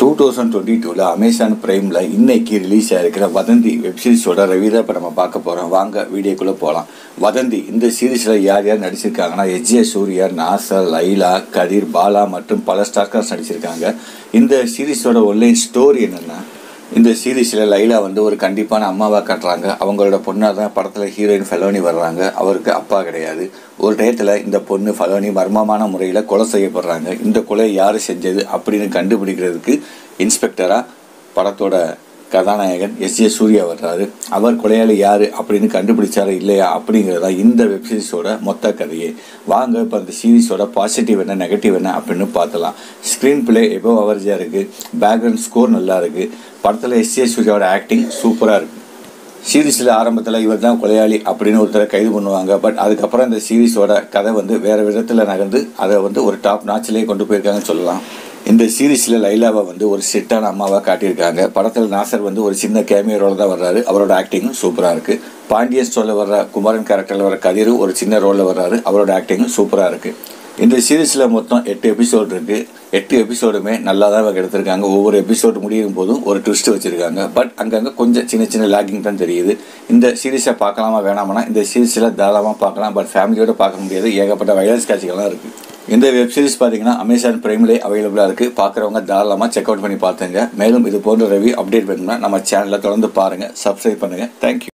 thousand twenty டூவில் Amazon பிரைமில் இன்னைக்கு ரிலீஸ் ஆகிருக்கிற வதந்தி வெப்சீரிஸோட ரிவ்யூ தான் இப்போ நம்ம பார்க்க போகிறோம் வாங்க வீடியோக்குள்ளே போகலாம் வதந்தி இந்த சீரீஸில் யார் யார் நடிச்சிருக்காங்கன்னா எஸ்ஜே சூர்யா நாசர் லைலா கதிர் பாலா மற்றும் பல ஸ்டார்கார்ஸ் நடிச்சிருக்காங்க இந்த சீரீஸோட ஒன்லைன் ஸ்டோரி என்னென்னா இந்த சீரீஸில் லைலா வந்து ஒரு கண்டிப்பான அம்மாவாக காட்டுறாங்க அவங்களோட பொண்ணாக தான் படத்தில் ஹீரோயின் ஃபெலோனி வர்றாங்க அவருக்கு அப்பா கிடையாது ஒரு டயத்தில் இந்த பொண்ணு ஃபெலோனி மர்மமான முறையில் கொலை செய்யப்படுறாங்க இந்த கொலை யார் செஞ்சது அப்படின்னு கண்டுபிடிக்கிறதுக்கு இன்ஸ்பெக்டராக படத்தோட கதாநாயகன் எஸ் ஜே சூர்யா வர்றாரு அவர் கொலையாளி யார் அப்படின்னு கண்டுபிடிச்சாரு இல்லையா அப்படிங்கிறது தான் இந்த வெப்சீரிஸோட மொத்த கதையே வாங்க இப்போ அந்த சீரீஸோட பாசிட்டிவ் என்ன நெகட்டிவ் என்ன அப்படின்னு பார்த்தலாம் ஸ்க்ரீன் பிளே எபோ அவரேஜாக இருக்குது பேக்ரவுண்ட் ஸ்கோர் நல்லா இருக்குது படத்தில் எஸ் ஜே சூர்யாவோட ஆக்டிங் சூப்பராக இருக்குது சீரீஸில் ஆரம்பத்தில் இவர் தான் கொலையாளி அப்படின்னு ஒருத்தரை கைது பண்ணுவாங்க பட் அதுக்கப்புறம் இந்த சீரீஸோட கதை வந்து வேறு விதத்தில் நகர்ந்து அதை வந்து ஒரு டாப் நாச்சிலே கொண்டு போயிருக்காங்கன்னு சொல்லலாம் இந்த சீரீஸில் லைலாவை வந்து ஒரு செட்டான அம்மாவாக காட்டியிருக்காங்க படத்தில் நாசர் வந்து ஒரு சின்ன கேமியரோட தான் வர்றாரு அவரோட ஆக்டிங்கும் சூப்பராக இருக்குது பாண்டியன் ஸ்டோரில் வர்ற குமரன் கேரக்டரில் வர கதிர் ஒரு சின்ன ரோலில் வர்றாரு அவரோட ஆக்டிங்கும் சூப்பராக இருக்குது இந்த சீரீஸில் மொத்தம் எட்டு எபிசோடு இருக்குது எட்டு எபிசோடுமே நல்லா தான் இவங்க எடுத்திருக்காங்க ஒவ்வொரு எபிசோடு முடியும் போதும் ஒரு ட்விஸ்ட் வச்சுருக்காங்க பட் அங்கங்கே கொஞ்சம் சின்ன சின்ன லேக்கிங் தான் தெரியுது இந்த சீரீஸை பார்க்கலாமா வேணாமனா இந்த சீரீஸில் தாராளமாக பார்க்கலாம் பட் ஃபேமிலியோடு பார்க்க முடியாது ஏகப்பட்ட வைலன்ஸ் காட்சிகள்லாம் இருக்குது இந்த வெப் சீரிஸ் பார்த்தீங்கன்னா அமேசான் பிரைம்லேயே அவைலபிளாக இருக்குது பார்க்குறவங்க தாராளமாக செக் அவுட் பண்ணி பார்த்துங்க மேலும் இது போன்ற ரிவ்யூ அப்டேட் வேணும்னா நம்ம சேனலில் தொடர்ந்து பாருங்கள் சப்ஸ்கிரைப் பண்ணுங்கள் தேங்க்யூ